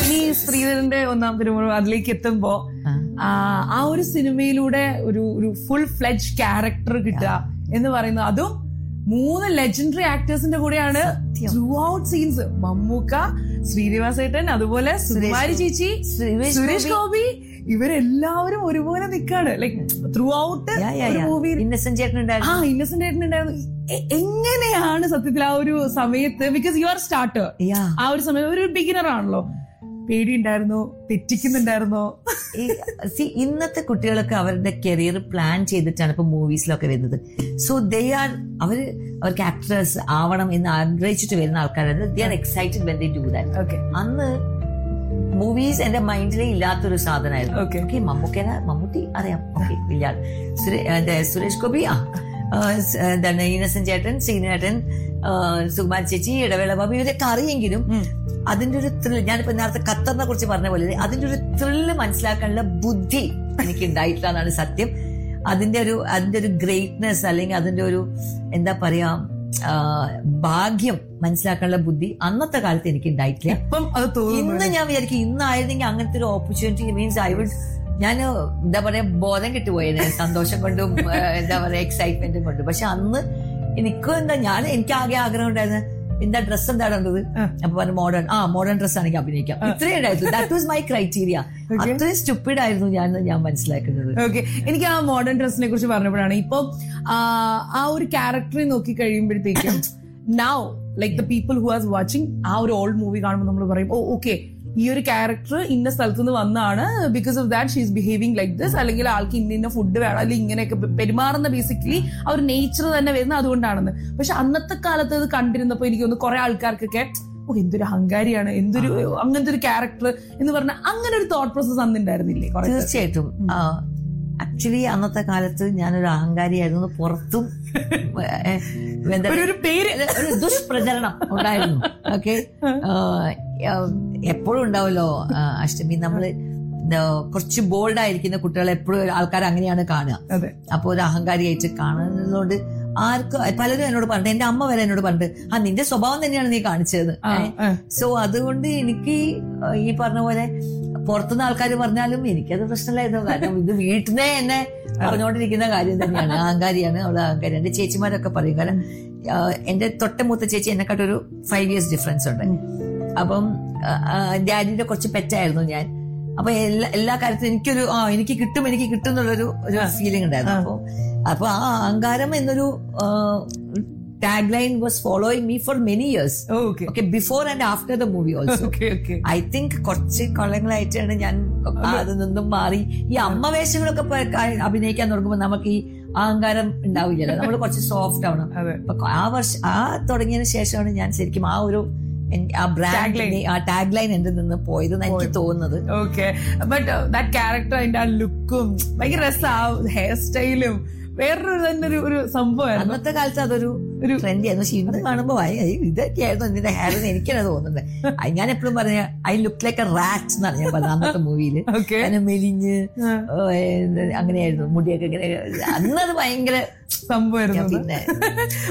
ഇനി ശ്രീധരന്റെ ഒന്നാം തിരുമുറ അതിലേക്ക് എത്തുമ്പോ ആ, ആ ഒരു സിനിമയിലൂടെ ഒരു ഒരു ഫുൾ ഫ്ലെഡ്ജ് ക്യാരക്ടർ കിട്ടുക എന്ന് പറയുന്നത് അതും മൂന്ന് ലെജൻഡറി ആക്ടേഴ്സിന്റെ കൂടെയാണ് ത്രൂ ഔട്ട് സീൻസ് മമ്മൂക്ക ശ്രീനിവാസേട്ടൻ അതുപോലെ സുകുമാരി ചേച്ചി സുരേഷ് സുരേഷ് ഗോപി ഇവരെല്ലാവരും ഒരുപോലെ നിൽക്കാണ് ലൈക് ത്രൂ ഔട്ട് മൂവിയിൽ ഇന്നസെന്റ് ചേട്ടൻ ആ ഉണ്ടായിരുന്നു ഇന്നസെന്റ് ആയിട്ടുണ്ടായിരുന്നു എ- എങ്ങനെയാണ് സത്യത്തിൽ ആ ഒരു സമയത്ത് because you are starter yeah ആ ഒരു സമയത്ത് ഒരു ബിഗിനർ ആണല്ലോ പേടിയുണ്ടായിരുന്നോ തെറ്റിക്കുന്നുണ്ടായിരുന്നോ ഈ see, ഇന്നത്തെ കുട്ടികളൊക്കെ അവരുടെ കരിയർ പ്ലാൻ ചെയ്തിട്ടാണ് ഇപ്പൊ മൂവീസിലൊക്കെ വരുന്നത് സോ ദേ ആർ അവര് അവർക്ക് ആക്ടേഴ്സ് ആവണം എന്ന് ആഗ്രഹിച്ചിട്ട് വരുന്ന ആൾക്കാരാണ് they are excited when they do that okay അന്ന് മൂവീസ് എന്റെ മൈൻഡിലേ ഇല്ലാത്തൊരു സാധനമായിരുന്നു Okay. ഓക്കെ മമ്മൂക്കേന മമ്മൂട്ടി അറിയാം ഓക്കെ ഇല്ല സുരേ- എന്താ, സുരേഷ് ഗോപി ആ ആ, സ്- എന്താണ് ഇന്നസെന്റ് ചേട്ടൻ ശ്രീനേട്ടൻ ആ, സുകുമാർ ചേച്ചി ഇടവേള ബാബു ഇവരൊക്കെ അറിയെങ്കിലും അതിന്റെ ഒരു ത്രിൽ ഞാനിപ്പോ നേരത്തെ ഖത്തറിനെ കുറിച്ച് പറഞ്ഞ പോലെ അതിന്റെ ഒരു ത്രില്ല് മനസ്സിലാക്കാനുള്ള ബുദ്ധി എനിക്ക് ഉണ്ടായിട്ടില്ല എന്നാണ് സത്യം അതിന്റെ ഒരു അതിന്റെ ഒരു ഗ്രേറ്റ്നെസ് അല്ലെങ്കിൽ അതിന്റെ ഒരു എന്താ പറയാ ആ, ഭാഗ്യം മനസ്സിലാക്കാനുള്ള ബുദ്ധി അന്നത്തെ കാലത്ത് എനിക്ക് ഉണ്ടായിട്ടില്ല ഇപ്പം അത് തോന്നുന്നു ഇന്ന് ഞാൻ വിചാരിക്കും ഇന്നായിരുന്നെങ്കിൽ അങ്ങനത്തെ ഒരു ഓപ്പർച്യൂണിറ്റി മീൻസ് ഐ വുഡ് ഞാൻ എന്താ പറയാ ബോധം കിട്ടുപോയത് സന്തോഷം കൊണ്ടും ആ, എന്താ പറയാ എക്സൈറ്റ്മെന്റും കൊണ്ടും പക്ഷെ അന്ന് എനിക്കും എന്താ ഞാൻ എനിക്ക് ആകെ ആഗ്രഹം ഉണ്ടായിരുന്നു എന്താ ഡ്രസ് എന്താ ഇടേണ്ടത് അപ്പൊ പറഞ്ഞു മോഡേൺ ആ മോഡേൺ ഡ്രസ് ആണെങ്കിൽ അഭിനയിക്കാം ഇത്രയും ഉണ്ടായിരുന്നു ദാറ്റ് വാസ് മൈ ക്രൈറ്റീരിയ അത്രയും സ്റ്റുപ്പിഡ് ആയിരുന്നു ഞാൻ ഞാൻ മനസ്സിലാക്കുന്നത് ഓക്കെ എനിക്ക് ആ മോഡേൺ ഡ്രസ്സിനെ കുറിച്ച് പറഞ്ഞപ്പോഴാണ് ഇപ്പൊ ആ ഒരു ക്യാരക്ടറെ നോക്കി കഴിയുമ്പോഴത്തേക്കും now like the people who as watching ആ ഒരു ഓൾഡ് മൂവി കാണുമ്പോൾ നമ്മൾ പറയും ഓ ഓക്കെ ഈ ഒരു ക്യാരക്ടർ ഇന്ന സ്ഥലത്ത് നിന്ന് വന്നാണ് because of that she's behaving like this അല്ലെങ്കിൽ ആൾക്ക് ഇന്ന ഇന്ന ഫുഡ് വേണം അല്ലെങ്കിൽ ഇങ്ങനെയൊക്കെ പെ- പെരുമാറുന്ന ബേസിക്കലി ആ ഒരു നേച്ചർ തന്നെ വരുന്ന അതുകൊണ്ടാണെന്ന് പക്ഷെ അന്നത്തെ കാലത്ത് അത് കണ്ടിരുന്നപ്പോ എനിക്ക് തോന്നുന്നു കുറെ ആൾക്കാർക്കൊക്കെ ഓ എന്തൊരു അഹങ്കാരിയാണ് എന്തൊരു അങ്ങനത്തെ ഒരു ക്യാരക്ടർ എന്ന് പറഞ്ഞ അങ്ങനെ ഒരു തോട്ട് പ്രോസസ് അന്ന് ഉണ്ടായിരുന്നില്ലേ കുറെ തീർച്ചയായിട്ടും ആക്ച്വലി അന്നത്തെ കാലത്ത് ഞാനൊരു അഹങ്കാരിയായിരുന്നു പുറത്തും ഏ, എന്താ ഒരു- ഒരു പേര് ഒരു ദുഷ്പ്രചരണം ഉണ്ടായിരുന്നു ഓക്കെ എപ്പോഴും ഉണ്ടാവല്ലോ ആ, അഷ്ടമി നമ്മള് എന്താ, കുറച്ച് ബോൾഡ് ആയിരിക്കുന്ന കുട്ടികളെ എപ്പോഴും ആൾക്കാർ അങ്ങനെയാണ് കാണുക അതെ അപ്പൊ ഒരു അഹങ്കാരിയായിട്ട് കാണുന്നതുകൊണ്ട് ആർക്കും പലരും എന്നോട് പറഞ്ഞു എന്റെ അമ്മ വരെ എന്നോട് പറഞ്ഞു ആ നിന്റെ സ്വഭാവം തന്നെയാണ് നീ കാണിച്ചത് ആ, ആ. സോ അതുകൊണ്ട് എനിക്ക് ഈ പറഞ്ഞ പോലെ പുറത്തുനിന്ന് ആൾക്കാർ പറഞ്ഞാലും എനിക്കത് പ്രശ്നമില്ലായിരുന്നു കാരണം ഇത് വീട്ടിൽ നിന്ന് എന്നെ പറഞ്ഞുകൊണ്ടിരിക്കുന്ന കാര്യം തന്നെയാണ് അഹങ്കാരിയാണ് അവള് അഹങ്കാരി എന്റെ ചേച്ചിമാരൊക്കെ പറയും കാരണം ആ, എന്റെ തൊട്ട മൂത്ത ചേച്ചി എന്നെക്കാട്ടൊരു ഫൈവ് ഇയേഴ്സ് ഡിഫറൻസ് ഉണ്ട് അപ്പം ഡാഡിയുടെ കുറച്ച് പെറ്റായിരുന്നു ഞാൻ അപ്പൊ എല്ലാ എല്ലാ കാര്യത്തിലും എനിക്കൊരു ആ എനിക്ക് കിട്ടും എനിക്ക് കിട്ടും എന്നുള്ളൊരു ഒരു ഫീലിംഗ് ഉണ്ടായിരുന്നു അപ്പൊ അപ്പൊ ആ അഹങ്കാരം എന്നൊരു tag line was following me for many years okay okay before and after the movie also okay okay I think കുറച്ച് കൊല്ലങ്ങളായിട്ടാണ് ഞാൻ അതിൽ നിന്നും മാറി ഈ അമ്മ വേഷങ്ങളൊക്കെ ഇപ്പൊ ക- അഭിനയിക്കാൻ തുടങ്ങുമ്പോൾ നമുക്ക് ഈ അഹങ്കാരം ഉണ്ടാവില്ലല്ലോ നമ്മൾ കുറച്ച് സോഫ്റ്റ് ആവണം അതെ അപ്പൊ ആ വർഷം ആ തുടങ്ങിയതിന് ശേഷമാണ് ഞാൻ ശരിക്കും ആ ഒരു എൻ- ആ ബ്രാൻഡ് ആ ടാഗ് ലൈൻ എന്റെ നിന്ന് പോയതെന്ന് എനിക്ക് തോന്നുന്നത് ഓക്കെ ബട്ട് ദാറ്റ് ക്യാരക്ടർ അതിന്റെ ആ ലുക്കും ഭയങ്കര രസം ആ ഹെയർ സ്റ്റൈലും വേറൊരു തന്നെ ഒരു ഒരു സംഭവമായിരുന്നു അന്നത്തെ കാലത്ത് അതൊരു ഒരു ട്രെൻഡി ആയിരുന്നു പക്ഷെ ഇന്ന് കാണുമ്പോ അയ്യ, ഇതൊക്കെയായിരുന്നു ഇതിന്റെ ഹെയർ എന്ന് എനിക്കാണ് തോന്നുന്നത് അത് ഞാൻ എപ്പോഴും പറഞ്ഞ I look like a rat എന്നാണ് ഞാൻ പറഞ്ഞത് അന്നത്തെ മൂവിയില് ഓക്കെ അങ്ങനെ മെലിഞ്ഞ് ഓ, എന്ത് അങ്ങനെയായിരുന്നു മുടിയൊക്കെ ഇങ്ങനെ അന്നത് ഭയങ്കര സംഭവമായിരുന്നു പിന്നെ